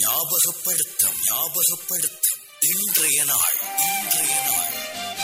ஞாபகப்படுத்தும் ஞாபகப்படுத்தும் இன்றைய நாள் இன்றைய நாள்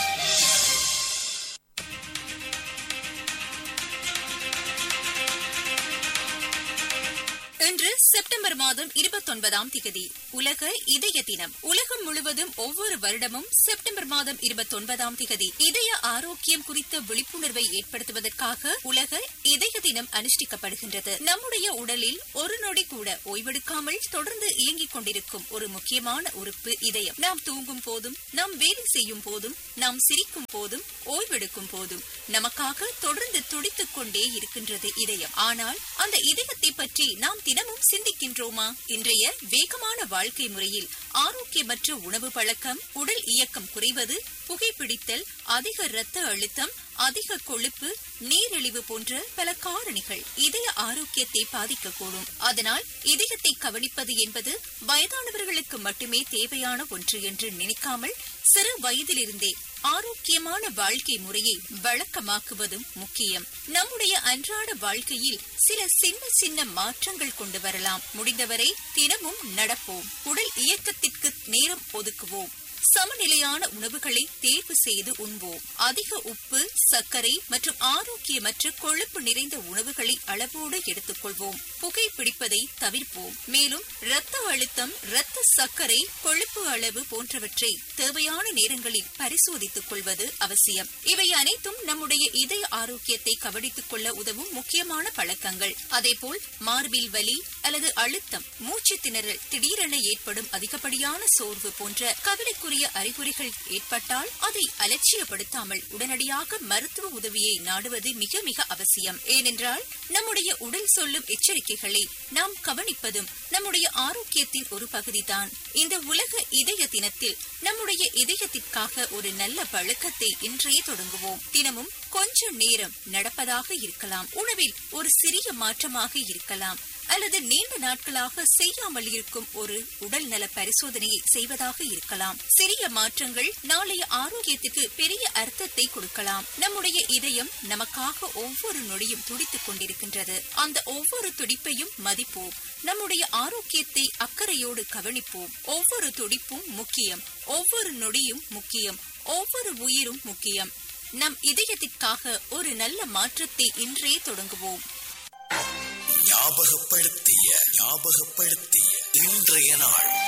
இன்று செப்டம்பர் மாதம் இருபத்தொன்பதாம் திகதி உலக இதய தினம் உலகம் முழுவதும் ஒவ்வொரு வருடமும் செப்டம்பர் மாதம் இருபத்தொன்பதாம் திகதி இதய ஆரோக்கியம் குறித்த விழிப்புணர்வை ஏற்படுத்துவதற்காக உலக இதய தினம் அனுஷ்டிக்கப்படுகின்றது நம்முடைய உடலில் ஒரு நொடி கூட ஓய்வெடுக்காமல் தொடர்ந்து இயங்கிக் கொண்டிருக்கும் ஒரு முக்கியமான உறுப்பு இதயம் நாம் தூங்கும் போதும் நாம் வேலை செய்யும் போதும் நாம் சிரிக்கும் போதும் ஓய்வெடுக்கும் போதும் நமக்காக தொடர்ந்து துடித்துக் கொண்டே இருக்கின்றது இதயம் ஆனால் அந்த இதயத்தை பற்றி நாம் தினமும் சிந்திக்கின்றோமா இன்றைய வேகமான வாழ்க்கை முறையில் ஆரோக்கியமற்ற உணவு பழக்கம் உடல் இயக்கம் குறைவது புகைப்பிடித்தல் அதிக இரத்த அழுத்தம் அதிக கொழுப்பு நீரிழிவு போன்ற பல காரணிகள் இதய ஆரோக்கியத்தை பாதிக்கக்கூடும் அதனால் இதயத்தை கவனிப்பது என்பது வயதானவர்களுக்கு மட்டுமே தேவையான ஒன்று என்று நினைக்காமல் சிறு வயதிலிருந்தே ஆரோக்கியமான வாழ்க்கை முறையை வழக்கமாக்குவதும் முக்கியம் நம்முடைய அன்றாட வாழ்க்கையில் சில சின்ன சின்ன மாற்றங்கள் கொண்டு வரலாம் முடிந்தவரை தினமும் நடப்போம் உடல் இயக்கத்திற்கு நேரம் ஒதுக்குவோம் சமநிலையான உணவுகளை தேர்வு செய்து உண்போம் அதிக உப்பு சர்க்கரை மற்றும் ஆரோக்கியமற்ற கொழுப்பு நிறைந்த உணவுகளை அளவோடு எடுத்துக்கொள்வோம் புகைப்பிடிப்பதை தவிர்ப்போம் மேலும் இரத்த அழுத்தம் இரத்த சர்க்கரை கொழுப்பு அளவு போன்றவற்றை தேவையான நேரங்களில் பரிசோதித்துக் கொள்வது அவசியம் இவை அனைத்தும் நம்முடைய இதய ஆரோக்கியத்தை கவனித்துக் கொள்ள உதவும் முக்கியமான பழக்கங்கள் அதேபோல் மார்பில் வலி அல்லது அழுத்தம் மூச்சு திணறல் திடீரென ஏற்படும் அதிகப்படியான சோர்வு போன்ற கவலைக்குரிய அறிகுறிகள் ஏற்பட்டால் அதை அலட்சியப்படுத்தாமல் உடனடியாக மருத்துவ உதவியை நாடுவது மிக மிக அவசியம் ஏனென்றால் நம்முடைய உடல் சொல்லும் எச்சரிக்கைகளை நாம் கவனிப்பதும் நம்முடைய ஆரோக்கியத்தின் ஒரு பகுதிதான் இந்த உலக இதய தினத்தில் நம்முடைய இதயத்திற்காக ஒரு நல்ல பழக்கத்தை இன்றையே தொடங்குவோம் தினமும் கொஞ்ச நேரம் நடப்பதாக இருக்கலாம் உணவில் ஒரு சிறிய மாற்றமாக இருக்கலாம் அல்லது நீண்ட நாட்களாக செய்யாமல் இருக்கும் ஒரு உடல் நல பரிசோதனையை செய்வதாக இருக்கலாம் சிறிய மாற்றங்கள் நாளைய ஆரோக்கியத்துக்கு பெரிய அர்த்தத்தை கொடுக்கலாம் நம்முடைய இதயம் நமக்காக ஒவ்வொரு நொடியும் துடித்துக் கொண்டிருக்கின்றது அந்த ஒவ்வொரு துடிப்பையும் மதிப்போம் நம்முடைய ஆரோக்கியத்தை அக்கறையோடு கவனிப்போம் ஒவ்வொரு துடிப்பும் முக்கியம் ஒவ்வொரு நொடியும் முக்கியம் ஒவ்வொரு உயிரும் முக்கியம் நம் இதயத்திற்காக ஒரு நல்ல மாற்றத்தை இன்றே தொடங்குவோம் ஞாபகப்படுத்திய ஞாபகப்படுத்திய இன்றைய நாள்